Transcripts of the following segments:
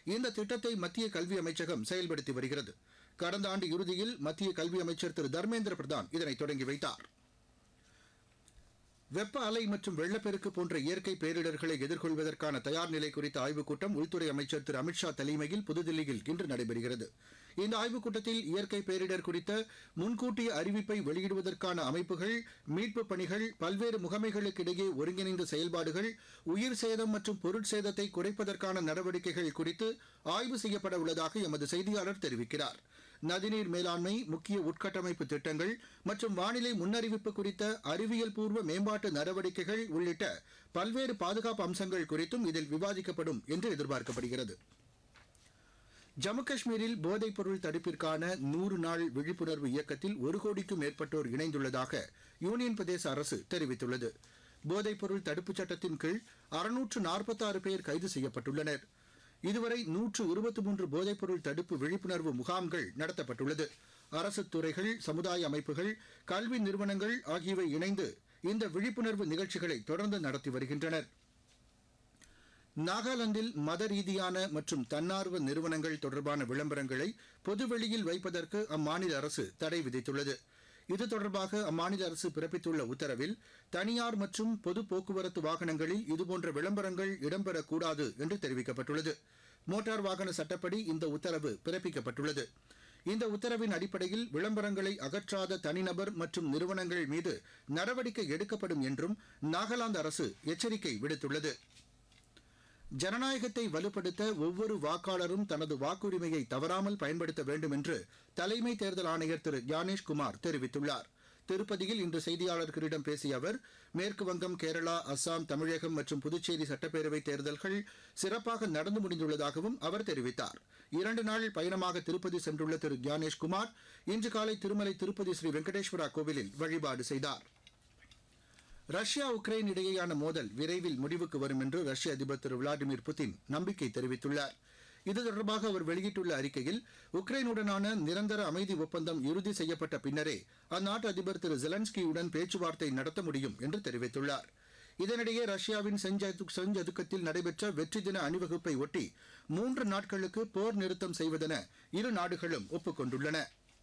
இந்த திட்டத்தை மத்திய கல்வி அமைச்சகம் செயல்படுத்தி வருகிறது கடந்த ஆண்டு இறுதியில் மத்திய கல்வி அமைச்சர் திரு தர்மேந்திர பிரதான் இதனை தொடங்கி வைத்தார் வெப்ப அலை மற்றும் வெள்ளப்பெருக்கு போன்ற இயற்கை பேரிடர்களை எதிர்கொள்வதற்கான தயார் நிலை குறித்த ஆய்வுக் கூட்டம் உள்துறை அமைச்சர் திரு அமித்ஷா தலைமையில் புதுதில்லியில் இன்று நடைபெறுகிறது இந்த ஆய்வுக் கூட்டத்தில் இயற்கை பேரிடர் குறித்த முன்கூட்டிய அறிவிப்பை வெளியிடுவதற்கான அமைப்புகள் மீட்புப் பணிகள் பல்வேறு முகமைகளுக்கு இடையே ஒருங்கிணைந்த செயல்பாடுகள் உயிர் சேதம் மற்றும் பொருட்சேதத்தை குறைப்பதற்கான நடவடிக்கைகள் குறித்து ஆய்வு செய்யப்பட உள்ளதாக எமது செய்தியாளர் தெரிவிக்கிறார் நதிநீர் மேலாண்மை முக்கிய உட்கட்டமைப்பு திட்டங்கள் மற்றும் வானிலை முன்னறிவிப்பு குறித்த அறிவியல் பூர்வ மேம்பாட்டு நடவடிக்கைகள் உள்ளிட்ட பல்வேறு பாதுகாப்பு அம்சங்கள் குறித்தும் இதில் விவாதிக்கப்படும் என்று எதிர்பார்க்கப்படுகிறது ஜம்மு காஷ்மீரில் போதைப் பொருள் தடுப்பிற்கான நூறு நாள் விழிப்புணர்வு இயக்கத்தில் ஒரு கோடிக்கும் மேற்பட்டோர் இணைந்துள்ளதாக யூனியன் பிரதேச அரசு தெரிவித்துள்ளது போதைப் பொருள் தடுப்புச் சட்டத்தின் கீழ் அறுநூற்று நாற்பத்தாறு பேர் கைது செய்யப்பட்டுள்ளனர் இதுவரை நூற்று இருபத்தி மூன்று போதைப்பொருள் தடுப்பு விழிப்புணர்வு முகாம்கள் நடத்தப்பட்டுள்ளது அரசு துறைகள் சமுதாய அமைப்புகள் கல்வி நிறுவனங்கள் ஆகியவை இணைந்து இந்த விழிப்புணர்வு நிகழ்ச்சிகளை தொடர்ந்து நடத்தி வருகின்றனர் நாகாலாந்தில் மத ரீதியான மற்றும் தன்னார்வ நிறுவனங்கள் தொடர்பான விளம்பரங்களை பொதுவெளியில் வைப்பதற்கு அம்மாநில அரசு தடை விதித்துள்ளது இது தொடர்பாக அம்மாநில அரசு பிறப்பித்துள்ள உத்தரவில் தனியார் மற்றும் பொது போக்குவரத்து வாகனங்களில் இதுபோன்ற விளம்பரங்கள் இடம்பெறக்கூடாது என்று தெரிவிக்கப்பட்டுள்ளது மோட்டார் வாகன சட்டப்படி இந்த உத்தரவு பிறப்பிக்கப்பட்டுள்ளது இந்த உத்தரவின் அடிப்படையில் விளம்பரங்களை அகற்றாத தனிநபர் மற்றும் நிறுவனங்கள் மீது நடவடிக்கை எடுக்கப்படும் என்றும் நாகாலாந்து அரசு எச்சரிக்கை விடுத்துள்ளது ஜனநாயகத்தை வலுப்படுத்த ஒவ்வொரு வாக்காளரும் தனது வாக்குரிமையை தவறாமல் பயன்படுத்த வேண்டும் என்று தலைமை தேர்தல் ஆணையர் திரு ஞானேஷ் குமார் தெரிவித்துள்ளார் திருப்பதியில் இன்று செய்தியாளர்களிடம் பேசிய அவர் மேற்கு வங்கம் கேரளா அஸ்ஸாம் தமிழகம் மற்றும் புதுச்சேரி சட்டப்பேரவை தேர்தல்கள் சிறப்பாக நடந்து முடிந்துள்ளதாகவும் அவர் தெரிவித்தார் இரண்டு நாள் பயணமாக திருப்பதி சென்றுள்ள திரு ஞானேஷ் குமார் இன்று காலை திருமலை திருப்பதி ஸ்ரீ வெங்கடேஸ்வரா கோவிலில் வழிபாடு செய்தார் ரஷ்யா உக்ரைன் இடையேயான மோதல் விரைவில் முடிவுக்கு வரும் என்று ரஷ்ய அதிபர் திரு விளாடிமிர் புதின் நம்பிக்கை தெரிவித்துள்ளார் இது தொடர்பாக அவர் வெளியிட்டுள்ள அறிக்கையில் உக்ரைனுடனான நிரந்தர அமைதி ஒப்பந்தம் இறுதி செய்யப்பட்ட பின்னரே அந்நாட்டு அதிபர் திரு ஜெலன்ஸ்கியுடன் பேச்சுவார்த்தை நடத்த முடியும் என்று தெரிவித்துள்ளார் இதனிடையே ரஷ்யாவின் செஞ்சது செஞ்சதுக்கத்தில் நடைபெற்ற வெற்றி தின அணிவகுப்பை ஒட்டி மூன்று நாட்களுக்கு போர் நிறுத்தம் செய்வதென இரு நாடுகளும் ஒப்புக்கொண்டுள்ளன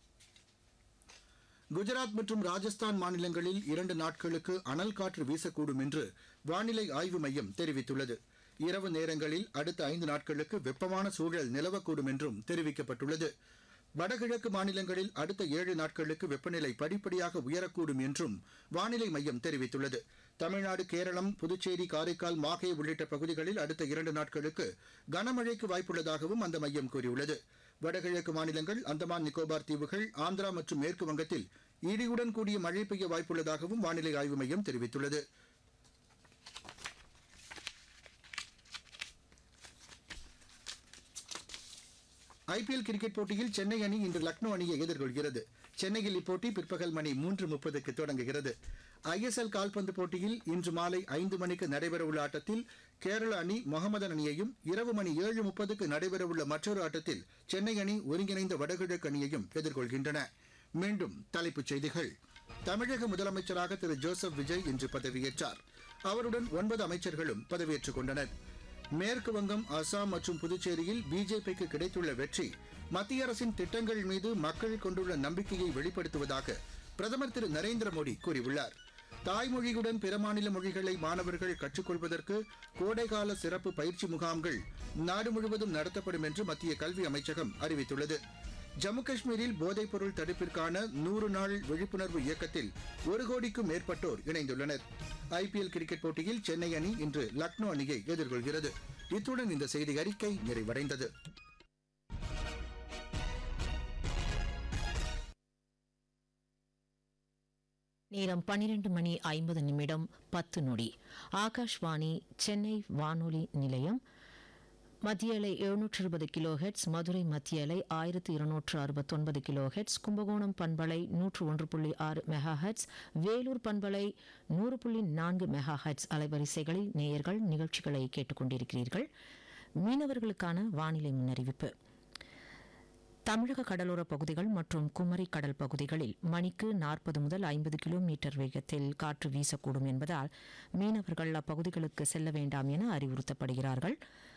குஜராத் மற்றும் ராஜஸ்தான் மாநிலங்களில் இரண்டு நாட்களுக்கு அனல் காற்று வீசக்கூடும் என்று வானிலை ஆய்வு மையம் தெரிவித்துள்ளது இரவு நேரங்களில் அடுத்த ஐந்து நாட்களுக்கு வெப்பமான சூழல் நிலவக்கூடும் என்றும் தெரிவிக்கப்பட்டுள்ளது வடகிழக்கு மாநிலங்களில் அடுத்த ஏழு நாட்களுக்கு வெப்பநிலை படிப்படியாக உயரக்கூடும் என்றும் வானிலை மையம் தெரிவித்துள்ளது தமிழ்நாடு கேரளம் புதுச்சேரி காரைக்கால் மாஹே உள்ளிட்ட பகுதிகளில் அடுத்த இரண்டு நாட்களுக்கு கனமழைக்கு வாய்ப்புள்ளதாகவும் அந்த மையம் கூறியுள்ளது வடகிழக்கு மாநிலங்கள் அந்தமான் நிக்கோபார் தீவுகள் ஆந்திரா மற்றும் மேற்கு வங்கத்தில் இடியுடன் கூடிய மழை பெய்ய வாய்ப்புள்ளதாகவும் வானிலை ஆய்வு மையம் தெரிவித்துள்ளது ஐபிஎல் கிரிக்கெட் போட்டியில் சென்னை அணி இன்று லக்னோ அணியை எதிர்கொள்கிறது சென்னையில் இப்போட்டி பிற்பகல் மணி மூன்று முப்பதுக்கு தொடங்குகிறது ஐஎஸ்எல் கால்பந்து போட்டியில் இன்று மாலை ஐந்து மணிக்கு நடைபெறவுள்ள ஆட்டத்தில் கேரள அணி முகமதன் அணியையும் இரவு மணி ஏழு முப்பதுக்கு நடைபெறவுள்ள மற்றொரு ஆட்டத்தில் சென்னை அணி ஒருங்கிணைந்த வடகிழக்கு அணியையும் எதிர்கொள்கின்றன மீண்டும் தலைப்புச் செய்திகள் தமிழக முதலமைச்சராக திரு ஜோசப் விஜய் இன்று பதவியேற்றார் அவருடன் ஒன்பது அமைச்சர்களும் பதவியேற்றுக் கொண்டனர் மேற்கு வங்கம் அசாம் மற்றும் புதுச்சேரியில் பிஜேபிக்கு கிடைத்துள்ள வெற்றி மத்திய அரசின் திட்டங்கள் மீது மக்கள் கொண்டுள்ள நம்பிக்கையை வெளிப்படுத்துவதாக பிரதமர் திரு நரேந்திர மோடி கூறியுள்ளார் தாய்மொழியுடன் பிற மாநில மொழிகளை மாணவர்கள் கற்றுக்கொள்வதற்கு கோடைகால சிறப்பு பயிற்சி முகாம்கள் நாடு முழுவதும் நடத்தப்படும் என்று மத்திய கல்வி அமைச்சகம் அறிவித்துள்ளது ஜம்மு காஷ்மீரில் போதைப்பொருள் தடுப்பிற்கான நூறு நாள் விழிப்புணர்வு இயக்கத்தில் ஒரு கோடிக்கும் மேற்பட்டோர் இணைந்துள்ளனர் ஐபிஎல் கிரிக்கெட் போட்டியில் சென்னை அணி இன்று லக்னோ அணியை எதிர்கொள்கிறது இத்துடன் இந்த செய்தி அறிக்கை நிறைவடைந்தது நேரம் பன்னிரண்டு மணி ஐம்பது நிமிடம் பத்து நொடி ஆகாஷ்வாணி சென்னை வானொலி நிலையம் மத்திய அலை எழுநூற்று இருபது கிலோ ஹெட்ஸ் மதுரை மத்திய அலை ஆயிரத்து இருநூற்று அறுபத்தொன்பது கிலோ ஹெட்ஸ் கும்பகோணம் பண்பலை நூற்று ஒன்று புள்ளி ஆறு மெகா ஹெட்ஸ் வேலூர் பண்பலை நூறு புள்ளி நான்கு மெகா ஹெட்ஸ் அலைவரிசைகளில் நேயர்கள் நிகழ்ச்சிகளை கேட்டுக்கொண்டிருக்கிறீர்கள் மீனவர்களுக்கான வானிலை முன்னறிவிப்பு தமிழக கடலோர பகுதிகள் மற்றும் குமரி கடல் பகுதிகளில் மணிக்கு நாற்பது முதல் ஐம்பது கிலோமீட்டர் வேகத்தில் காற்று வீசக்கூடும் என்பதால் மீனவர்கள் அப்பகுதிகளுக்கு செல்ல வேண்டாம் என அறிவுறுத்தப்படுகிறார்கள்